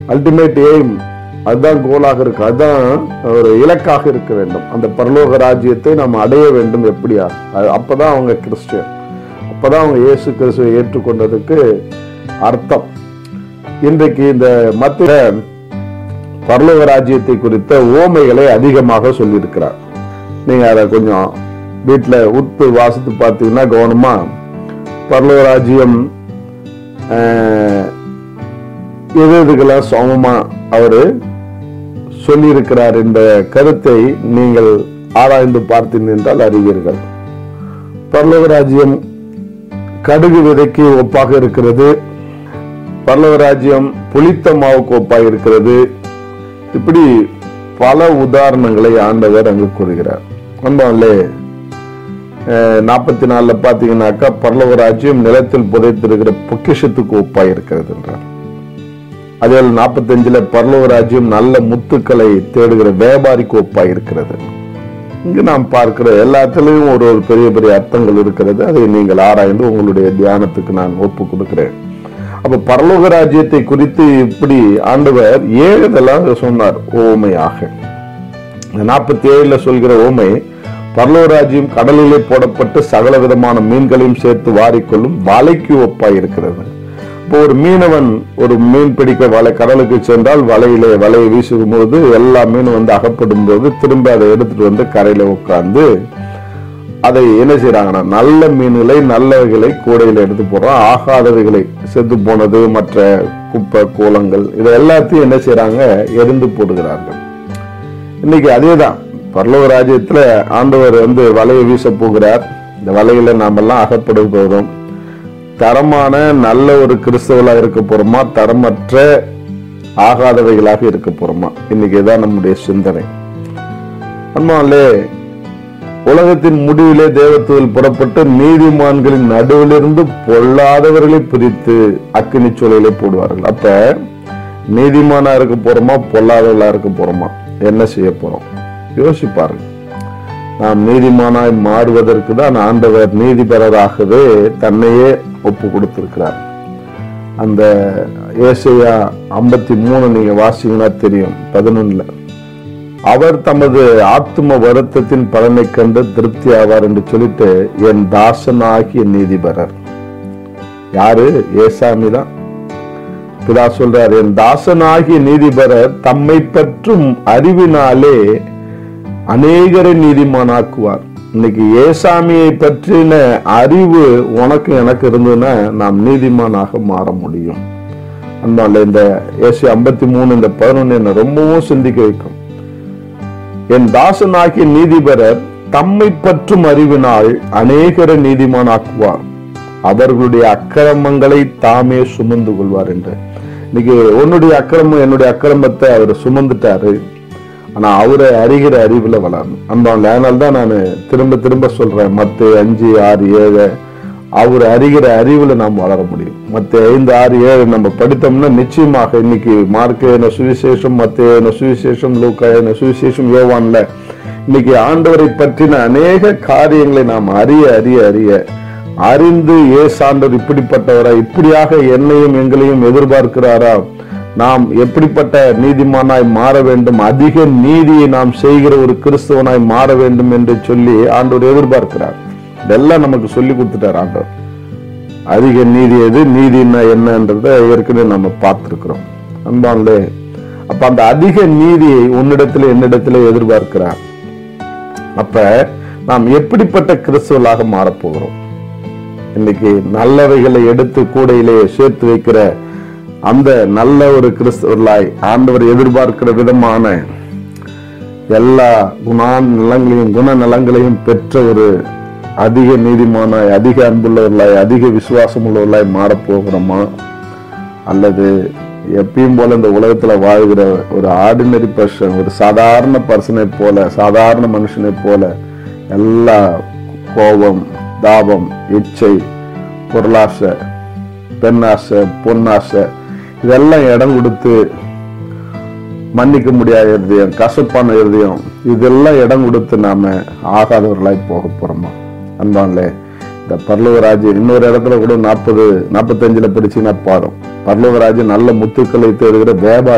ultimate aim அதுதான் கோலாக இருக்கு அதுதான் ஒரு இலக்காக இருக்க வேண்டும் அந்த பரலோக ராஜ்யத்தை நாம் அடைய வேண்டும் எப்படியா அது அப்பதான் அவங்க கிறிஸ்டியன் அப்பதான் அவங்க இயேசு கிறிஸ்துவை ஏற்றுக்கொண்டதுக்கு அர்த்தம் இன்றைக்கு இந்த மத்திய பரலோக ராஜ்யத்தை குறித்த ஓமைகளை அதிகமாக சொல்லியிருக்கிறார் நீங்க அதை கொஞ்சம் வீட்டில் உத்து வாசித்து பார்த்தீங்கன்னா கவனமா பரலோக ராஜ்யம் ஆஹ், எது எதுக்கெல்லாம் சமமா அவரு சொல்லியிருக்கிறார் என்ற கருத்தை நீங்கள் ஆராய்ந்து பார்த்தீர்கள் என்றால் அறிவீர்கள் பரலோக ராஜ்யம் கடுகு விதைக்கு ஒப்பாக இருக்கிறது பரலோக ராஜ்யம் புளித்த மாவுக்கு ஒப்பாக இருக்கிறது இப்படி பல உதாரணங்களை ஆண்டவர் அங்கு கூறுகிறார் அன்பாலே நாற்பத்தி நாலுல பாத்தீங்கன்னாக்கா பரலோக ராஜ்யம் நிலத்தில் புதைத்திருக்கிற பொக்கிஷத்துக்கு ஒப்பாய் இருக்கிறது என்றார் அதே நாற்பத்தஞ்சுல பரலோக ராஜ்யம் நல்ல முத்துக்களை தேடுகிற வியாபாரிக்கு ஒப்பாய் இருக்கிறது இங்கு நாம் பார்க்கிற எல்லாத்திலையும் ஒரு ஒரு பெரிய பெரிய அர்த்தங்கள் இருக்கிறது அதை நீங்கள் ஆராய்ந்து உங்களுடைய தியானத்துக்கு நான் ஒப்பு கொடுக்கிறேன் அப்ப பரலோக ராஜ்யத்தை குறித்து இப்படி ஆண்டவர் ஏழு இதெல்லாம் சொன்னார் ஓமையாக நாற்பத்தி ஏழுல சொல்கிற ஓமை பரலோக ராஜ்யம் கடலிலே போடப்பட்டு சகல விதமான மீன்களையும் சேர்த்து வாரிக்கொள்ளும் வலைக்கு ஒப்பாய் இருக்கிறது இப்போ ஒரு மீனவன் ஒரு மீன் பிடிக்க வலை கடலுக்கு சென்றால் வலையிலே வலையை வீசும் போது எல்லா மீனும் வந்து அகப்படும் போது திரும்ப அதை எடுத்துட்டு வந்து கரையில உட்கார்ந்து அதை என்ன செய்யறாங்கன்னா நல்ல மீன்களை நல்லவைகளை கூடையில எடுத்து போடுறோம் ஆகாதவைகளை செத்து போனது மற்ற குப்பை கோலங்கள் இதை எல்லாத்தையும் என்ன செய்யறாங்க எரிந்து போடுகிறார்கள் இன்னைக்கு அதேதான் பரலோக ராஜ்யத்துல ஆண்டவர் வந்து வலையை வீச போகிறார் இந்த வலையில நாமெல்லாம் அகப்பட போகிறோம் தரமான நல்ல ஒரு கிறிஸ்தவலா இருக்க போறோமா தரமற்ற ஆகாதவைகளாக இருக்க போறோமா இன்னைக்கு இதான் நம்முடைய சிந்தனை அன்பாலே உலகத்தின் முடிவிலே தேவத்துவல் புறப்பட்டு நீதிமான்களின் நடுவிலிருந்து பொல்லாதவர்களை பிரித்து அக்கினி சூழலை போடுவார்கள் அப்ப நீதிமானா இருக்க போறோமா பொல்லாதவர்களா இருக்க போறோமா என்ன செய்ய போறோம் யோசிப்பாருங்க நாம் நீதிமானாய் மாறுவதற்கு தான் ஆண்டவர் நீதிபரராகவே தன்னையே ஒப்பு கொடுத்திருக்கிறார் அந்த ஏசையா ஐம்பத்தி மூணு நீங்க வாசிங்கன்னா தெரியும் பதினொன்னுல அவர் தமது ஆத்தும வருத்தத்தின் பலனை கண்டு திருப்தி ஆவார் என்று சொல்லிட்டு என் தாசனாகிய நீதிபரர் யாரு ஏசாமி தான் பிதா சொல்றார் என் தாசனாகிய நீதிபரர் தம்மை பற்றும் அறிவினாலே அநேகரை நீதிமானாக்குவார் இன்னைக்கு ஏசாமியை பற்றின அறிவு உனக்கு எனக்கு இருந்ததுன்னா நாம் நீதிமானாக மாற முடியும் அதனால இந்த ஏசி ஐம்பத்தி மூணு இந்த பதினொன்னு என்ன ரொம்பவும் சிந்திக்க வைக்கும் என் தாசனாகிய நீதிபரர் தம்மை பற்றும் அறிவினால் அநேகரை நீதிமானாக்குவார் அவர்களுடைய அக்கிரமங்களை தாமே சுமந்து கொள்வார் என்று இன்னைக்கு உன்னுடைய அக்கிரமம் என்னுடைய அக்கிரமத்தை அவர் சுமந்துட்டாரு ஆனா அவரை அறிகிற அறிவுல வளரணும் அன்பான் அதனால தான் நான் திரும்ப திரும்ப சொல்றேன் மத்த அஞ்சு ஆறு ஏழு அவர் அறிகிற அறிவுல நாம் வளர முடியும் மத்த ஐந்து ஆறு ஏழு நம்ம படித்தோம்னா நிச்சயமாக இன்னைக்கு மார்க்க சுவிசேஷம் மத்த சுவிசேஷம் லூக்கா சுவிசேஷம் யோவான்ல இன்னைக்கு ஆண்டவரை பற்றின அநேக காரியங்களை நாம் அறிய அறிய அறிய அறிந்து ஏசாண்டவர் இப்படிப்பட்டவரா இப்படியாக என்னையும் எங்களையும் எதிர்பார்க்கிறாரா நாம் எப்படிப்பட்ட நீதிமானாய் மாற வேண்டும் அதிக நீதியை நாம் செய்கிற ஒரு கிறிஸ்தவனாய் மாற வேண்டும் என்று சொல்லி ஆண்டவர் எதிர்பார்க்கிறார் இதெல்லாம் நமக்கு சொல்லி கொடுத்துட்டார் ஆண்டவர் அதிக நீதி எது நீதினா என்னன்றத ஏற்கனவே நம்ம பார்த்திருக்கிறோம் அன்பான்லே அப்ப அந்த அதிக நீதியை உன்னிடத்துல என்னிடத்துல எதிர்பார்க்கிறார் அப்ப நாம் எப்படிப்பட்ட கிறிஸ்துவலாக மாறப்போகிறோம் இன்னைக்கு நல்லவைகளை எடுத்து கூடையிலே சேர்த்து வைக்கிற அந்த நல்ல ஒரு கிறிஸ்தவர்களாய் ஆண்டவர் எதிர்பார்க்கிற விதமான எல்லா குணா நலங்களையும் குண நலங்களையும் பெற்ற ஒரு அதிக நீதிமானாய் அதிக அன்புள்ளவர்களாய் அதிக விசுவாசம் உள்ளவர்களாய் மாறப்போகிறோமா அல்லது எப்பயும் போல இந்த உலகத்துல வாழ்கிற ஒரு ஆர்டினரி பர்சன் ஒரு சாதாரண பர்சனை போல சாதாரண மனுஷனை போல எல்லா கோபம் தாபம் இச்சை பொருளாசை பெண்ணாசை பொன்னாசை இதெல்லாம் இடம் கொடுத்து மன்னிக்க முடியாத இருதயம் கசப்பான இருதயம் இதெல்லாம் இடம் கொடுத்து நாம ஆகாதவர்களாய் போக போறோமா அன்பான்லே இந்த பர்லவராஜ் இன்னொரு இடத்துல கூட நாற்பது நாற்பத்தஞ்சுல படிச்சீங்கன்னா பாடும் பர்லவராஜ் நல்ல முத்துக்களை தேடுகிற வியாபாரி